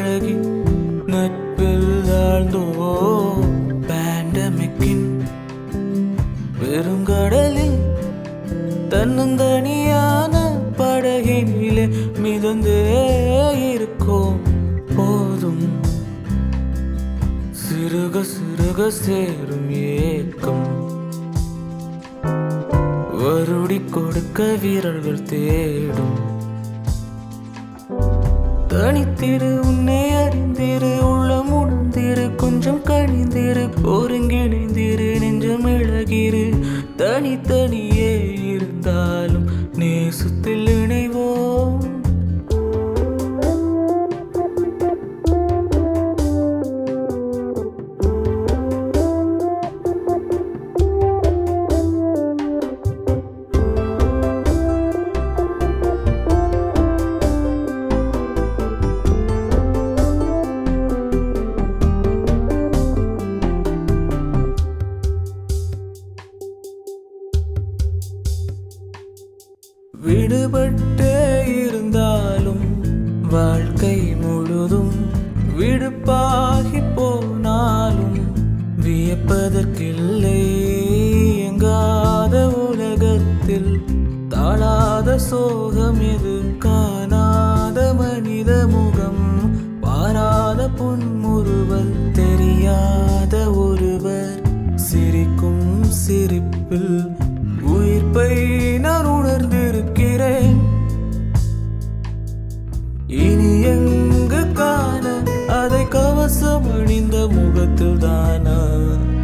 பழகி நட்பில் ஆழ்ந்தோ பேண்டமிக்கின் பெருங்கடலில் தன்னந்தனியான படகினிலே மிதந்தே இருக்கோம் போதும் சிறுக சிறுக சேரும் ஏக்கம் வருடி கொடுக்க வீரர்கள் தேடும் தனித்திரு உன்னை அறிந்திரு உள்ளம் உணர்ந்திரு கொஞ்சம் கணிந்திரு ஒருங்கிணைந்திரு நெஞ்சம் இழகிரு தனித்தனியே இருந்தாலும் நேசத்தில் இணைவோம் விடுபட்டே இருந்தாலும் வாழ்க்கை முழுதும் விடுப்பாகி போனாலும் வியப்பதற்கில்லை எங்காத உலகத்தில் தாழாத சோகம் எது காணாத மனித முகம் பாராத புன்முறுவல் தெரியாத ஒருவர் சிரிக்கும் சிரிப்பில் உயிர்ப்பை நான் உணர்ந்திருக்கிறேன் இனி எங்கு காண அதை கவசம் அணிந்த முகத்தில் தானா